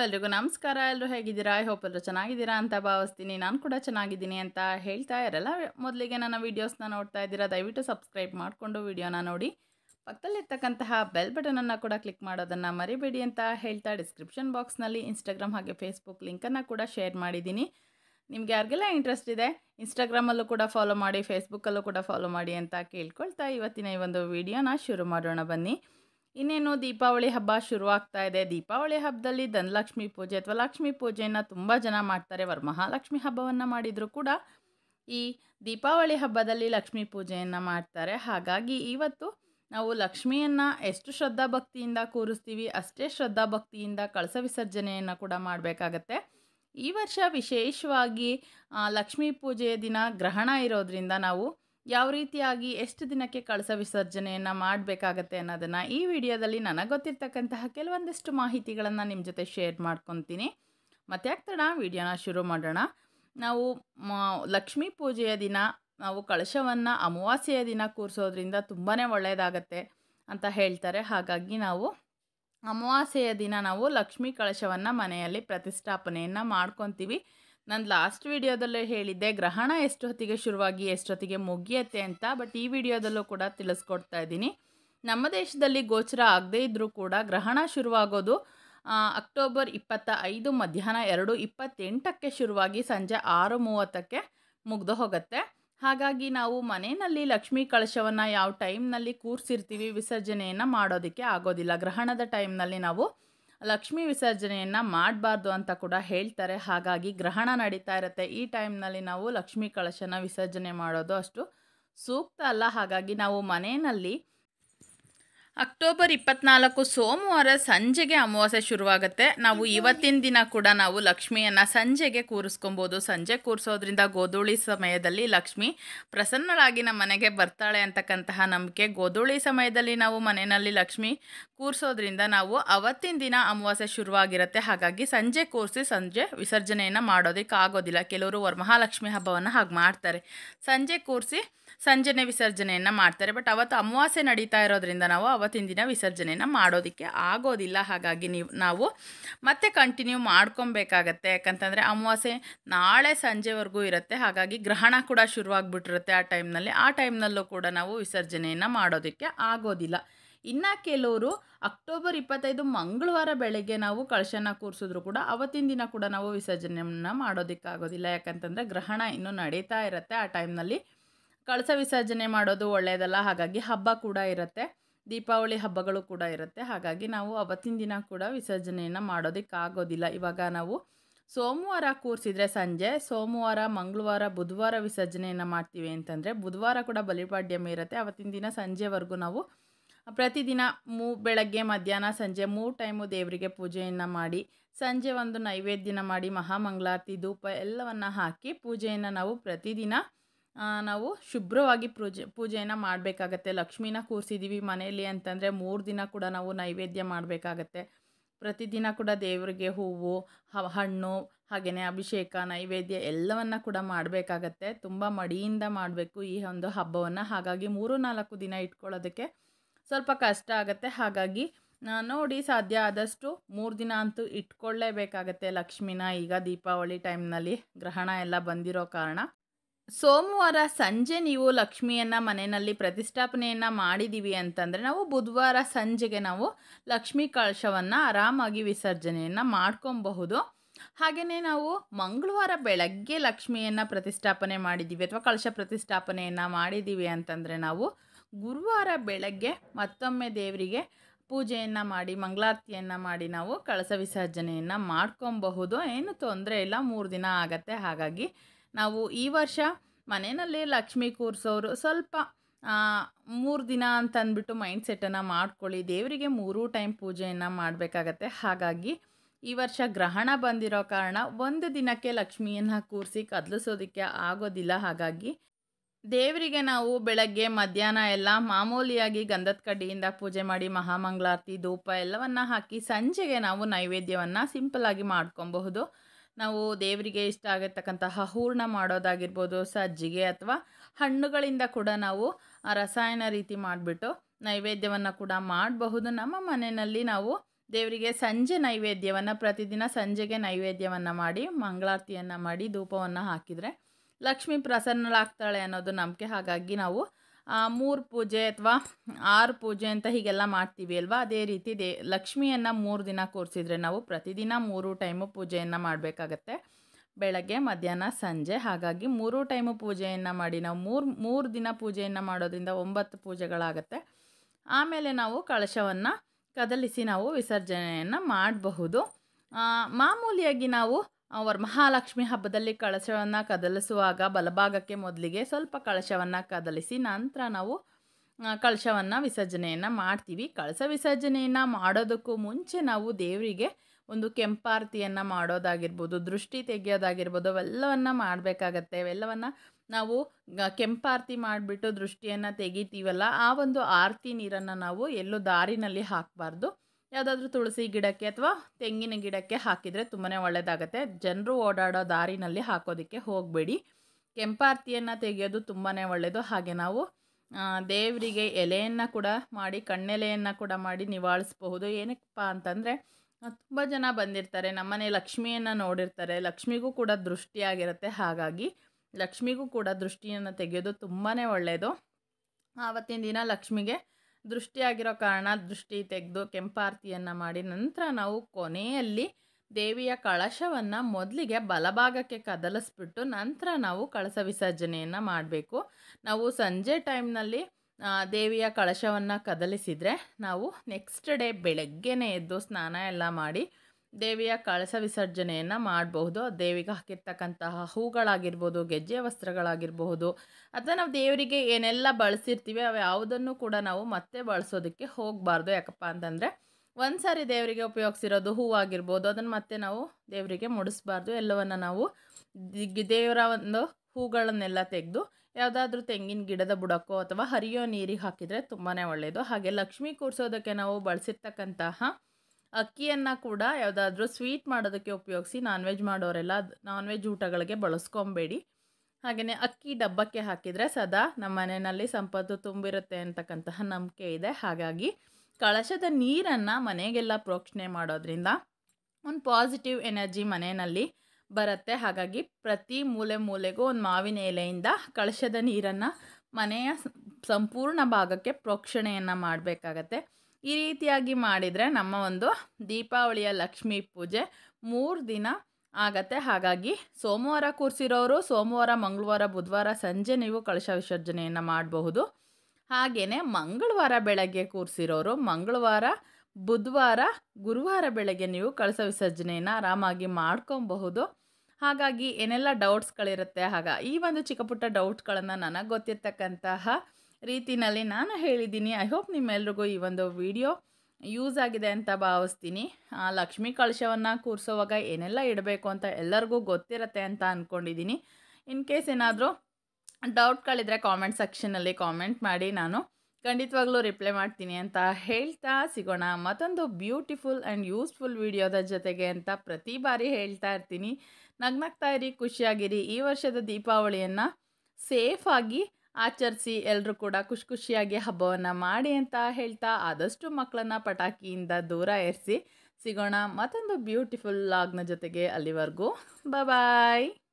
ಎಲ್ರಿಗೂ ನಮಸ್ಕಾರ ಎಲ್ಲರೂ ಹೇಗಿದ್ದೀರಾ ಐ ಹೋಪ್ ಎಲ್ಲರೂ ಚೆನ್ನಾಗಿದ್ದೀರಾ ಅಂತ ಭಾವಿಸ್ತೀನಿ ನಾನು ಕೂಡ ಚೆನ್ನಾಗಿದ್ದೀನಿ ಅಂತ ಹೇಳ್ತಾ ಇರಲ್ಲ ಮೊದಲಿಗೆ ನನ್ನ ವೀಡಿಯೋಸ್ನ ನೋಡ್ತಾ ಇದ್ದೀರಾ ದಯವಿಟ್ಟು ಸಬ್ಸ್ಕ್ರೈಬ್ ಮಾಡಿಕೊಂಡು ವಿಡಿಯೋನ ನೋಡಿ ಪಕ್ಕದಲ್ಲಿರ್ತಕ್ಕಂತಹ ಬೆಲ್ ಬಟನನ್ನು ಕೂಡ ಕ್ಲಿಕ್ ಮಾಡೋದನ್ನು ಮರಿಬೇಡಿ ಅಂತ ಹೇಳ್ತಾ ಡಿಸ್ಕ್ರಿಪ್ಷನ್ ಬಾಕ್ಸ್ನಲ್ಲಿ ಇನ್ಸ್ಟಾಗ್ರಾಮ್ ಹಾಗೆ ಫೇಸ್ಬುಕ್ ಲಿಂಕನ್ನು ಕೂಡ ಶೇರ್ ಮಾಡಿದ್ದೀನಿ ನಿಮ್ಗೆ ಯಾರಿಗೆಲ್ಲ ಇಂಟ್ರೆಸ್ಟ್ ಇದೆ ಇನ್ಸ್ಟಾಗ್ರಾಮಲ್ಲೂ ಕೂಡ ಫಾಲೋ ಮಾಡಿ ಫೇಸ್ಬುಕ್ಕಲ್ಲೂ ಕೂಡ ಫಾಲೋ ಮಾಡಿ ಅಂತ ಕೇಳ್ಕೊಳ್ತಾ ಇವತ್ತಿನ ಈ ಒಂದು ವಿಡಿಯೋನ ಶುರು ಮಾಡೋಣ ಬನ್ನಿ ಇನ್ನೇನು ದೀಪಾವಳಿ ಹಬ್ಬ ಶುರುವಾಗ್ತಾ ಇದೆ ದೀಪಾವಳಿ ಹಬ್ಬದಲ್ಲಿ ಧನಲಕ್ಷ್ಮಿ ಪೂಜೆ ಅಥವಾ ಲಕ್ಷ್ಮೀ ಪೂಜೆಯನ್ನು ತುಂಬ ಜನ ಮಾಡ್ತಾರೆ ವರಮಹಾಲಕ್ಷ್ಮಿ ಹಬ್ಬವನ್ನು ಮಾಡಿದರೂ ಕೂಡ ಈ ದೀಪಾವಳಿ ಹಬ್ಬದಲ್ಲಿ ಲಕ್ಷ್ಮೀ ಪೂಜೆಯನ್ನು ಮಾಡ್ತಾರೆ ಹಾಗಾಗಿ ಇವತ್ತು ನಾವು ಲಕ್ಷ್ಮಿಯನ್ನು ಎಷ್ಟು ಶ್ರದ್ಧಾ ಭಕ್ತಿಯಿಂದ ಕೂರಿಸ್ತೀವಿ ಅಷ್ಟೇ ಶ್ರದ್ಧಾ ಭಕ್ತಿಯಿಂದ ಕಳಸ ವಿಸರ್ಜನೆಯನ್ನು ಕೂಡ ಮಾಡಬೇಕಾಗತ್ತೆ ಈ ವರ್ಷ ವಿಶೇಷವಾಗಿ ಆ, ಲಕ್ಷ್ಮೀ ಪೂಜೆಯ ದಿನ ಗ್ರಹಣ ಇರೋದ್ರಿಂದ ನಾವು ಯಾವ ರೀತಿಯಾಗಿ ಎಷ್ಟು ದಿನಕ್ಕೆ ಕಳಸ ವಿಸರ್ಜನೆಯನ್ನು ಮಾಡಬೇಕಾಗತ್ತೆ ಅನ್ನೋದನ್ನು ಈ ವಿಡಿಯೋದಲ್ಲಿ ನನಗೆ ಗೊತ್ತಿರ್ತಕ್ಕಂತಹ ಕೆಲವೊಂದಿಷ್ಟು ಮಾಹಿತಿಗಳನ್ನು ನಿಮ್ಮ ಜೊತೆ ಶೇರ್ ಮಾಡ್ಕೊತೀನಿ ಮತ್ತೆ ಆಗ್ತಡ ವಿಡಿಯೋನ ಶುರು ಮಾಡೋಣ ನಾವು ಮ- ಲಕ್ಷ್ಮೀ ಪೂಜೆಯ ದಿನ ನಾವು ಕಳಶವನ್ನು ಅಮಾವಾಸ್ಯೆಯ ದಿನ ಕೂರಿಸೋದ್ರಿಂದ ತುಂಬಾ ಒಳ್ಳೆಯದಾಗತ್ತೆ ಅಂತ ಹೇಳ್ತಾರೆ ಹಾಗಾಗಿ ನಾವು ಅಮಾವಾಸ್ಯೆಯ ದಿನ ನಾವು ಲಕ್ಷ್ಮೀ ಕಳಶವನ್ನು ಮನೆಯಲ್ಲಿ ಪ್ರತಿಷ್ಠಾಪನೆಯನ್ನು ಮಾಡ್ಕೊತೀವಿ ನಾನು ಲಾಸ್ಟ್ ವಿಡಿಯೋದಲ್ಲೇ ಹೇಳಿದ್ದೆ ಗ್ರಹಣ ಎಷ್ಟೊತ್ತಿಗೆ ಶುರುವಾಗಿ ಎಷ್ಟೊತ್ತಿಗೆ ಮುಗಿಯತ್ತೆ ಅಂತ ಬಟ್ ಈ ವಿಡಿಯೋದಲ್ಲೂ ಕೂಡ ತಿಳಿಸ್ಕೊಡ್ತಾ ಇದ್ದೀನಿ ನಮ್ಮ ದೇಶದಲ್ಲಿ ಗೋಚರ ಆಗದೇ ಇದ್ದರೂ ಕೂಡ ಗ್ರಹಣ ಶುರುವಾಗೋದು ಆ, ಅಕ್ಟೋಬರ್ ಇಪ್ಪತ್ತ ಐದು ಮಧ್ಯಾಹ್ನ ಎರಡು ಇಪ್ಪತ್ತೆಂಟಕ್ಕೆ ಶುರುವಾಗಿ ಸಂಜೆ ಆರು ಮೂವತ್ತಕ್ಕೆ ಮುಗ್ದು ಹೋಗುತ್ತೆ ಹಾಗಾಗಿ ನಾವು ಮನೆಯಲ್ಲಿ ಲಕ್ಷ್ಮೀ ಕಳಶವನ್ನು ಯಾವ ಟೈಮ್ನಲ್ಲಿ ಕೂರಿಸಿರ್ತೀವಿ ವಿಸರ್ಜನೆಯನ್ನು ಮಾಡೋದಕ್ಕೆ ಆಗೋದಿಲ್ಲ ಗ್ರಹಣದ ಟೈಮ್ನಲ್ಲಿ ನಾವು ಲಕ್ಷ್ಮೀ ವಿಸರ್ಜನೆಯನ್ನು ಮಾಡಬಾರ್ದು ಅಂತ ಕೂಡ ಹೇಳ್ತಾರೆ ಹಾಗಾಗಿ ಗ್ರಹಣ ನಡೀತಾ ಇರುತ್ತೆ ಈ ಟೈಮ್ನಲ್ಲಿ ನಾವು ಲಕ್ಷ್ಮೀ ಕಳಶನ ವಿಸರ್ಜನೆ ಮಾಡೋದು ಅಷ್ಟು ಸೂಕ್ತ ಅಲ್ಲ ಹಾಗಾಗಿ ನಾವು ಮನೆಯಲ್ಲಿ ಅಕ್ಟೋಬರ್ ಇಪ್ಪತ್ನಾಲ್ಕು ಸೋಮವಾರ ಸಂಜೆಗೆ ಅಮಾವಾಸ್ಯೆ ಶುರುವಾಗುತ್ತೆ ನಾವು ಇವತ್ತಿನ ದಿನ ಕೂಡ ನಾವು ಲಕ್ಷ್ಮಿಯನ್ನು ಸಂಜೆಗೆ ಕೂರಿಸ್ಕೊಬೋದು ಸಂಜೆ ಕೂರಿಸೋದ್ರಿಂದ ಗೋಧೂಳಿ ಸಮಯದಲ್ಲಿ ಲಕ್ಷ್ಮಿ ಪ್ರಸನ್ನಳಾಗಿ ನಮ್ಮ ಮನೆಗೆ ಬರ್ತಾಳೆ ಅಂತಕ್ಕಂತಹ ನಂಬಿಕೆ ಗೋಧೂಳಿ ಸಮಯದಲ್ಲಿ ನಾವು ಮನೆಯಲ್ಲಿ ಲಕ್ಷ್ಮಿ ಕೂರಿಸೋದ್ರಿಂದ ನಾವು ಅವತ್ತಿನ ದಿನ ಅಮಾವಾಸ್ಯೆ ಶುರುವಾಗಿರುತ್ತೆ ಹಾಗಾಗಿ ಸಂಜೆ ಕೂರಿಸಿ ಸಂಜೆ ವಿಸರ್ಜನೆಯನ್ನು ಮಾಡೋದಕ್ಕೆ ಆಗೋದಿಲ್ಲ ಕೆಲವರು ವರಮಹಾಲಕ್ಷ್ಮಿ ಹಬ್ಬವನ್ನು ಹಾಗೆ ಮಾಡ್ತಾರೆ ಸಂಜೆ ಕೂರಿಸಿ ಸಂಜೆನೆ ವಿಸರ್ಜನೆಯನ್ನು ಮಾಡ್ತಾರೆ ಬಟ್ ಅವತ್ತು ಅಮಾವಾಸ್ಯೆ ನಡೀತಾ ಇರೋದ್ರಿಂದ ನಾವು ಅವತ್ತಿನ ದಿನ ವಿಸರ್ಜನೆಯನ್ನು ಮಾಡೋದಕ್ಕೆ ಆಗೋದಿಲ್ಲ ಹಾಗಾಗಿ ನೀವು ನಾವು ಮತ್ತೆ ಕಂಟಿನ್ಯೂ ಮಾಡ್ಕೊಬೇಕಾಗತ್ತೆ ಯಾಕಂತಂದರೆ ಅಮಾವಾಸ್ಯೆ ನಾಳೆ ಸಂಜೆವರೆಗೂ ಇರುತ್ತೆ ಹಾಗಾಗಿ ಗ್ರಹಣ ಕೂಡ ಶುರುವಾಗ್ಬಿಟ್ಟಿರುತ್ತೆ ಆ ಟೈಮ್ನಲ್ಲಿ ಆ ಟೈಮ್ನಲ್ಲೂ ಕೂಡ ನಾವು ವಿಸರ್ಜನೆಯನ್ನು ಮಾಡೋದಕ್ಕೆ ಆಗೋದಿಲ್ಲ ಇನ್ನು ಕೆಲವರು ಅಕ್ಟೋಬರ್ ಇಪ್ಪತ್ತೈದು ಮಂಗಳವಾರ ಬೆಳಗ್ಗೆ ನಾವು ಕಳಶನ ಕೂರಿಸಿದ್ರು ಕೂಡ ಅವತ್ತಿನ ದಿನ ಕೂಡ ನಾವು ವಿಸರ್ಜನೆಯನ್ನು ಮಾಡೋದಕ್ಕಾಗೋದಿಲ್ಲ ಯಾಕಂತಂದರೆ ಗ್ರಹಣ ಇನ್ನೂ ನಡೀತಾ ಇರುತ್ತೆ ಆ ಟೈಮ್ನಲ್ಲಿ ಕಳಸ ವಿಸರ್ಜನೆ ಮಾಡೋದು ಒಳ್ಳೆಯದಲ್ಲ ಹಾಗಾಗಿ ಹಬ್ಬ ಕೂಡ ಇರುತ್ತೆ ದೀಪಾವಳಿ ಹಬ್ಬಗಳು ಕೂಡ ಇರುತ್ತೆ ಹಾಗಾಗಿ ನಾವು ಅವತ್ತಿನ ದಿನ ಕೂಡ ವಿಸರ್ಜನೆಯನ್ನು ಮಾಡೋದಕ್ಕಾಗೋದಿಲ್ಲ ಇವಾಗ ನಾವು ಸೋಮವಾರ ಕೂರಿಸಿದ್ರೆ ಸಂಜೆ ಸೋಮವಾರ ಮಂಗಳವಾರ ಬುಧವಾರ ವಿಸರ್ಜನೆಯನ್ನು ಮಾಡ್ತೀವಿ ಅಂತಂದರೆ ಬುಧವಾರ ಕೂಡ ಬಲಿಪಾಡ್ಯಮಿ ಇರುತ್ತೆ ಅವತ್ತಿನ ದಿನ ಸಂಜೆವರೆಗೂ ನಾವು ಪ್ರತಿದಿನ ಮೂ ಬೆಳಗ್ಗೆ ಮಧ್ಯಾಹ್ನ ಸಂಜೆ ಮೂರು ಟೈಮು ದೇವರಿಗೆ ಪೂಜೆಯನ್ನು ಮಾಡಿ ಸಂಜೆ ಒಂದು ನೈವೇದ್ಯನ ಮಾಡಿ ಮಹಾಮಂಗಳಾರತಿ ಧೂಪ ಎಲ್ಲವನ್ನು ಹಾಕಿ ಪೂಜೆಯನ್ನು ನಾವು ಪ್ರತಿದಿನ ಆ, ನಾವು ಶುಭ್ರವಾಗಿ ಪೂಜೆ ಪೂಜೆಯನ್ನು ಮಾಡಬೇಕಾಗತ್ತೆ ಲಕ್ಷ್ಮಿನ ಕೂರಿಸಿದ್ದೀವಿ ಮನೆಯಲ್ಲಿ ಅಂತಂದರೆ ಮೂರು ದಿನ ಕೂಡ ನಾವು ನೈವೇದ್ಯ ಮಾಡಬೇಕಾಗತ್ತೆ ಪ್ರತಿದಿನ ಕೂಡ ದೇವರಿಗೆ ಹೂವು ಹ- ಹಣ್ಣು ಹಾಗೆಯೇ ಅಭಿಷೇಕ ನೈವೇದ್ಯ ಎಲ್ಲವನ್ನು ಕೂಡ ಮಾಡಬೇಕಾಗತ್ತೆ ತುಂಬ ಮಡಿಯಿಂದ ಮಾಡಬೇಕು ಈ ಒಂದು ಹಬ್ಬವನ್ನು ಹಾಗಾಗಿ ಮೂರು ನಾಲ್ಕು ದಿನ ಇಟ್ಕೊಳ್ಳೋದಕ್ಕೆ ಸ್ವಲ್ಪ ಕಷ್ಟ ಆಗುತ್ತೆ ಹಾಗಾಗಿ ಆ, ನೋಡಿ ಸಾಧ್ಯ ಆದಷ್ಟು ಮೂರು ದಿನ ಅಂತೂ ಇಟ್ಕೊಳ್ಳೇಬೇಕಾಗತ್ತೆ ಲಕ್ಷ್ಮಿನ ಈಗ ದೀಪಾವಳಿ ಟೈಮ್ನಲ್ಲಿ ಗ್ರಹಣ ಎಲ್ಲ ಬಂದಿರೋ ಕಾರಣ ಸೋಮವಾರ ಸಂಜೆ ನೀವು ಲಕ್ಷ್ಮಿಯನ್ನು ಮನೆಯಲ್ಲಿ ಪ್ರತಿಷ್ಠಾಪನೆಯನ್ನು ಮಾಡಿದ್ದೀವಿ ಅಂತಂದರೆ ನಾವು ಬುಧವಾರ ಸಂಜೆಗೆ ನಾವು ಲಕ್ಷ್ಮೀ ಕಳಶವನ್ನು ಆರಾಮಾಗಿ ವಿಸರ್ಜನೆಯನ್ನು ಮಾಡ್ಕೊಬಹುದು ಹಾಗೆಯೇ ನಾವು ಮಂಗಳವಾರ ಬೆಳಗ್ಗೆ ಲಕ್ಷ್ಮಿಯನ್ನು ಪ್ರತಿಷ್ಠಾಪನೆ ಮಾಡಿದ್ದೀವಿ ಅಥವಾ ಕಳಶ ಪ್ರತಿಷ್ಠಾಪನೆಯನ್ನು ಮಾಡಿದ್ದೀವಿ ಅಂತಂದರೆ ನಾವು ಗುರುವಾರ ಬೆಳಗ್ಗೆ ಮತ್ತೊಮ್ಮೆ ದೇವರಿಗೆ ಪೂಜೆಯನ್ನು ಮಾಡಿ ಮಂಗಳಾರತಿಯನ್ನು ಮಾಡಿ ನಾವು ಕಳಸ ವಿಸರ್ಜನೆಯನ್ನು ಮಾಡ್ಕೊಬಹುದು ಏನು ತೊಂದರೆ ಇಲ್ಲ ಮೂರು ದಿನ ಆಗತ್ತೆ ಹಾಗಾಗಿ ನಾವು ಈ ವರ್ಷ ಮನೆಯಲ್ಲಿ ಲಕ್ಷ್ಮಿ ಕೂರಿಸೋರು ಸ್ವಲ್ಪ ಮೂರು ದಿನ ಅಂತ ಅಂದ್ಬಿಟ್ಟು ಮೈಂಡ್ ಸೆಟ್ಟನ್ನು ಮಾಡ್ಕೊಳ್ಳಿ ದೇವರಿಗೆ ಮೂರೂ ಟೈಮ್ ಪೂಜೆಯನ್ನು ಮಾಡಬೇಕಾಗತ್ತೆ ಹಾಗಾಗಿ ಈ ವರ್ಷ ಗ್ರಹಣ ಬಂದಿರೋ ಕಾರಣ ಒಂದು ದಿನಕ್ಕೆ ಲಕ್ಷ್ಮಿಯನ್ನು ಕೂರಿಸಿ ಕದಲಿಸೋದಕ್ಕೆ ಆಗೋದಿಲ್ಲ ಹಾಗಾಗಿ ದೇವರಿಗೆ ನಾವು ಬೆಳಗ್ಗೆ ಮಧ್ಯಾಹ್ನ ಎಲ್ಲ ಮಾಮೂಲಿಯಾಗಿ ಗಂಧದ ಕಡ್ಡಿಯಿಂದ ಪೂಜೆ ಮಾಡಿ ಮಹಾಮಂಗಳಾರತಿ ಧೂಪ ಎಲ್ಲವನ್ನು ಹಾಕಿ ಸಂಜೆಗೆ ನಾವು ನೈವೇದ್ಯವನ್ನು ಸಿಂಪಲ್ಲಾಗಿ ಮಾಡ್ಕೊಬಹುದು ನಾವು ದೇವರಿಗೆ ಇಷ್ಟ ಆಗಿರ್ತಕ್ಕಂತಹ ಹೂರ್ಣ ಮಾಡೋದಾಗಿರ್ಬೋದು ಸಜ್ಜಿಗೆ ಅಥವಾ ಹಣ್ಣುಗಳಿಂದ ಕೂಡ ನಾವು ಆ ರಸಾಯನ ರೀತಿ ಮಾಡಿಬಿಟ್ಟು ನೈವೇದ್ಯವನ್ನು ಕೂಡ ಮಾಡಬಹುದು ನಮ್ಮ ಮನೆಯಲ್ಲಿ ನಾವು ದೇವರಿಗೆ ಸಂಜೆ ನೈವೇದ್ಯವನ್ನು ಪ್ರತಿದಿನ ಸಂಜೆಗೆ ನೈವೇದ್ಯವನ್ನು ಮಾಡಿ ಮಂಗಳಾರತಿಯನ್ನು ಮಾಡಿ ಧೂಪವನ್ನು ಹಾಕಿದರೆ ಲಕ್ಷ್ಮಿ ಪ್ರಸನ್ನಳಾಗ್ತಾಳೆ ಅನ್ನೋದು ನಂಬಿಕೆ ಹಾಗಾಗಿ ನಾವು ಮೂರು ಪೂಜೆ ಅಥವಾ ಆರು ಪೂಜೆ ಅಂತ ಹೀಗೆಲ್ಲ ಮಾಡ್ತೀವಿ ಅಲ್ವಾ ಅದೇ ರೀತಿ ದೇ ಲಕ್ಷ್ಮಿಯನ್ನು ಮೂರು ದಿನ ಕೂರಿಸಿದ್ರೆ ನಾವು ಪ್ರತಿದಿನ ಮೂರು ಟೈಮು ಪೂಜೆಯನ್ನು ಮಾಡಬೇಕಾಗತ್ತೆ ಬೆಳಗ್ಗೆ ಮಧ್ಯಾಹ್ನ ಸಂಜೆ ಹಾಗಾಗಿ ಮೂರು ಟೈಮು ಪೂಜೆಯನ್ನು ಮಾಡಿ ನಾವು ಮೂರು ಮೂರು ದಿನ ಪೂಜೆಯನ್ನು ಮಾಡೋದ್ರಿಂದ ಒಂಬತ್ತು ಪೂಜೆಗಳಾಗತ್ತೆ ಆಮೇಲೆ ನಾವು ಕಳಶವನ್ನು ಕದಲಿಸಿ ನಾವು ವಿಸರ್ಜನೆಯನ್ನು ಮಾಡಬಹುದು ಮಾಮೂಲಿಯಾಗಿ ನಾವು ವರಮಹಾಲಕ್ಷ್ಮಿ ಹಬ್ಬದಲ್ಲಿ ಕಳಶವನ್ನು ಕದಲಿಸುವಾಗ ಬಲಭಾಗಕ್ಕೆ ಮೊದಲಿಗೆ ಸ್ವಲ್ಪ ಕಳಶವನ್ನು ಕದಲಿಸಿ ನಂತರ ನಾವು ಕಳಶವನ್ನು ವಿಸರ್ಜನೆಯನ್ನು ಮಾಡ್ತೀವಿ ಕಳಶ ವಿಸರ್ಜನೆಯನ್ನು ಮಾಡೋದಕ್ಕೂ ಮುಂಚೆ ನಾವು ದೇವರಿಗೆ ಒಂದು ಕೆಂಪಾರತಿಯನ್ನು ಮಾಡೋದಾಗಿರ್ಬೋದು ದೃಷ್ಟಿ ತೆಗೆಯೋದಾಗಿರ್ಬೋದು ಅವೆಲ್ಲವನ್ನು ಮಾಡಬೇಕಾಗತ್ತೆ ಅವೆಲ್ಲವನ್ನು ನಾವು ಕೆಂಪಾರತಿ ಮಾಡಿಬಿಟ್ಟು ದೃಷ್ಟಿಯನ್ನು ತೆಗಿತೀವಲ್ಲ ಆ ಒಂದು ಆರತಿ ನೀರನ್ನು ನಾವು ಎಲ್ಲೂ ದಾರಿನಲ್ಲಿ ಹಾಕಬಾರ್ದು ಯಾವುದಾದ್ರೂ ತುಳಸಿ ಗಿಡಕ್ಕೆ ಅಥವಾ ತೆಂಗಿನ ಗಿಡಕ್ಕೆ ಹಾಕಿದರೆ ತುಂಬಾ ಒಳ್ಳೆಯದಾಗತ್ತೆ ಜನರು ಓಡಾಡೋ ದಾರಿನಲ್ಲಿ ಹಾಕೋದಕ್ಕೆ ಹೋಗಬೇಡಿ ಕೆಂಪಾರತಿಯನ್ನು ತೆಗೆಯೋದು ತುಂಬಾ ಒಳ್ಳೆಯದು ಹಾಗೆ ನಾವು ದೇವರಿಗೆ ಎಲೆಯನ್ನು ಕೂಡ ಮಾಡಿ ಕಣ್ಣೆಲೆಯನ್ನು ಕೂಡ ಮಾಡಿ ನಿವಾಳಿಸಬಹುದು ಏನಕ್ಕಪ್ಪ ಅಂತಂದರೆ ತುಂಬ ಜನ ಬಂದಿರ್ತಾರೆ ನಮ್ಮನೆ ಲಕ್ಷ್ಮಿಯನ್ನು ನೋಡಿರ್ತಾರೆ ಲಕ್ಷ್ಮಿಗೂ ಕೂಡ ದೃಷ್ಟಿಯಾಗಿರುತ್ತೆ ಹಾಗಾಗಿ ಲಕ್ಷ್ಮಿಗೂ ಕೂಡ ದೃಷ್ಟಿಯನ್ನು ತೆಗೆಯೋದು ತುಂಬಾ ಒಳ್ಳೆಯದು ಆವತ್ತಿನ ದಿನ ಲಕ್ಷ್ಮಿಗೆ ದೃಷ್ಟಿಯಾಗಿರೋ ಕಾರಣ ದೃಷ್ಟಿ ತೆಗೆದು ಕೆಂಪಾರತಿಯನ್ನು ಮಾಡಿ ನಂತರ ನಾವು ಕೊನೆಯಲ್ಲಿ ದೇವಿಯ ಕಳಶವನ್ನು ಮೊದಲಿಗೆ ಬಲಭಾಗಕ್ಕೆ ಕದಲಿಸ್ಬಿಟ್ಟು ನಂತರ ನಾವು ಕಳಶ ವಿಸರ್ಜನೆಯನ್ನು ಮಾಡಬೇಕು ನಾವು ಸಂಜೆ ಟೈಮ್ನಲ್ಲಿ ದೇವಿಯ ಕಳಶವನ್ನು ಕದಲಿಸಿದರೆ ನಾವು ನೆಕ್ಸ್ಟ್ ಡೇ ಬೆಳಗ್ಗೆನೇ ಎದ್ದು ಸ್ನಾನ ಎಲ್ಲ ಮಾಡಿ ದೇವಿಯ ಕಳಶ ವಿಸರ್ಜನೆಯನ್ನು ಮಾಡಬಹುದು ದೇವಿಗೆ ಹಾಕಿರ್ತಕ್ಕಂತಹ ಹೂಗಳಾಗಿರ್ಬೋದು ಗೆಜ್ಜೆ ವಸ್ತ್ರಗಳಾಗಿರಬಹುದು ಅಥವಾ ನಾವು ದೇವರಿಗೆ ಏನೆಲ್ಲ ಬಳಸಿರ್ತೀವಿ ಅವು ಯಾವುದನ್ನು ಕೂಡ ನಾವು ಮತ್ತೆ ಬಳಸೋದಕ್ಕೆ ಹೋಗಬಾರ್ದು ಯಾಕಪ್ಪ ಅಂತಂದರೆ ಒಂದು ಸಾರಿ ದೇವರಿಗೆ ಉಪಯೋಗಿಸಿರೋದು ಹೂವಾಗಿರ್ಬೋದು ಅದನ್ನು ಮತ್ತೆ ನಾವು ದೇವರಿಗೆ ಮುಡಿಸ್ಬಾರ್ದು ಎಲ್ಲವನ್ನು ನಾವು ದೇವರ ಒಂದು ಹೂಗಳನ್ನೆಲ್ಲ ತೆಗೆದು ಯಾವುದಾದ್ರೂ ತೆಂಗಿನ ಗಿಡದ ಬುಡಕ್ಕೋ ಅಥವಾ ಹರಿಯೋ ನೀರಿಗೆ ಹಾಕಿದರೆ ತುಂಬಾ ಒಳ್ಳೆಯದು ಹಾಗೆ ಲಕ್ಷ್ಮಿ ಕೂರಿಸೋದಕ್ಕೆ ನಾವು ಬಳಸಿರ್ತಕ್ಕಂತಹ ಅಕ್ಕಿಯನ್ನು ಕೂಡ ಯಾವುದಾದ್ರೂ ಸ್ವೀಟ್ ಮಾಡೋದಕ್ಕೆ ಉಪಯೋಗಿಸಿ ನಾನ್ ವೆಜ್ ಮಾಡೋರೆಲ್ಲ ನಾನ್ ವೆಜ್ ಊಟಗಳಿಗೆ ಬಳಸ್ಕೊಬೇಡಿ ಹಾಗೆಯೇ ಅಕ್ಕಿ ಡಬ್ಬಕ್ಕೆ ಹಾಕಿದರೆ ಸದಾ ನಮ್ಮ ಮನೆಯಲ್ಲಿ ಸಂಪತ್ತು ತುಂಬಿರುತ್ತೆ ಅಂತಕ್ಕಂತಹ ನಂಬಿಕೆ ಇದೆ ಹಾಗಾಗಿ ಕಳಶದ ನೀರನ್ನು ಮನೆಗೆಲ್ಲ ಪ್ರೋಕ್ಷಣೆ ಮಾಡೋದ್ರಿಂದ ಒಂದು ಪಾಸಿಟಿವ್ ಎನರ್ಜಿ ಮನೆಯಲ್ಲಿ ಬರುತ್ತೆ ಹಾಗಾಗಿ ಪ್ರತಿ ಮೂಲೆ ಮೂಲೆಗೂ ಒಂದು ಮಾವಿನ ಎಲೆಯಿಂದ ಕಳಶದ ನೀರನ್ನು ಮನೆಯ ಸಂಪೂರ್ಣ ಭಾಗಕ್ಕೆ ಪ್ರೋಕ್ಷಣೆಯನ್ನು ಮಾಡಬೇಕಾಗತ್ತೆ ಈ ರೀತಿಯಾಗಿ ಮಾಡಿದರೆ ನಮ್ಮ ಒಂದು ದೀಪಾವಳಿಯ ಲಕ್ಷ್ಮೀ ಪೂಜೆ ಮೂರು ದಿನ ಆಗತ್ತೆ ಹಾಗಾಗಿ ಸೋಮವಾರ ಕೂರಿಸಿರೋರು ಸೋಮವಾರ ಮಂಗಳವಾರ ಬುಧವಾರ ಸಂಜೆ ನೀವು ಕಳಶ ವಿಸರ್ಜನೆಯನ್ನು ಮಾಡಬಹುದು ಹಾಗೆಯೇ ಮಂಗಳವಾರ ಬೆಳಗ್ಗೆ ಕೂರಿಸಿರೋರು ಮಂಗಳವಾರ ಬುಧವಾರ ಗುರುವಾರ ಬೆಳಗ್ಗೆ ನೀವು ಕಳಶ ವಿಸರ್ಜನೆಯನ್ನು ಆರಾಮಾಗಿ ಮಾಡ್ಕೊಬಹುದು ಹಾಗಾಗಿ ಏನೆಲ್ಲ ಡೌಟ್ಸ್ಗಳಿರುತ್ತೆ ಆಗ ಈ ಒಂದು ಚಿಕ್ಕ ಪುಟ್ಟ ಡೌಟ್ಸ್ಗಳನ್ನು ನನಗೆ ಗೊತ್ತಿರ್ತಕ್ಕಂತಹ ರೀತಿನಲ್ಲಿ ನಾನು ಹೇಳಿದ್ದೀನಿ ಐ ಹೋಪ್ ನಿಮ್ಮೆಲ್ರಿಗೂ ಈ ಒಂದು ವಿಡಿಯೋ ಯೂಸ್ ಆಗಿದೆ ಅಂತ ಭಾವಿಸ್ತೀನಿ ಲಕ್ಷ್ಮೀ ಕಳಶವನ್ನು ಕೂರಿಸೋವಾಗ ಏನೆಲ್ಲ ಇಡಬೇಕು ಅಂತ ಎಲ್ಲರಿಗೂ ಗೊತ್ತಿರುತ್ತೆ ಅಂತ ಅಂದ್ಕೊಂಡಿದ್ದೀನಿ ಇನ್ ಕೇಸ್ ಏನಾದರೂ ಡೌಟ್ಗಳಿದ್ರೆ ಕಾಮೆಂಟ್ ಸೆಕ್ಷನಲ್ಲಿ ಕಾಮೆಂಟ್ ಮಾಡಿ ನಾನು ಖಂಡಿತವಾಗ್ಲೂ ರಿಪ್ಲೈ ಮಾಡ್ತೀನಿ ಅಂತ ಹೇಳ್ತಾ ಸಿಗೋಣ ಮತ್ತೊಂದು ಬ್ಯೂಟಿಫುಲ್ ಆ್ಯಂಡ್ ಯೂಸ್ಫುಲ್ ವಿಡಿಯೋದ ಜೊತೆಗೆ ಅಂತ ಪ್ರತಿ ಬಾರಿ ಹೇಳ್ತಾ ಇರ್ತೀನಿ ನಗ್ನಗ್ತಾ ಇರಿ ಖುಷಿಯಾಗಿರಿ ಈ ವರ್ಷದ ದೀಪಾವಳಿಯನ್ನು ಸೇಫಾಗಿ ಆಚರಿಸಿ ಎಲ್ಲರೂ ಕೂಡ ಖುಷಿ ಖುಷಿಯಾಗಿ ಹಬ್ಬವನ್ನು ಮಾಡಿ ಅಂತ ಹೇಳ್ತಾ ಆದಷ್ಟು ಮಕ್ಕಳನ್ನ ಪಟಾಕಿಯಿಂದ ದೂರ ಇರಿಸಿ ಸಿಗೋಣ ಮತ್ತೊಂದು ಬ್ಯೂಟಿಫುಲ್ ಲಾಗ್ನ ಜೊತೆಗೆ ಅಲ್ಲಿವರೆಗೂ ಬಾಯ್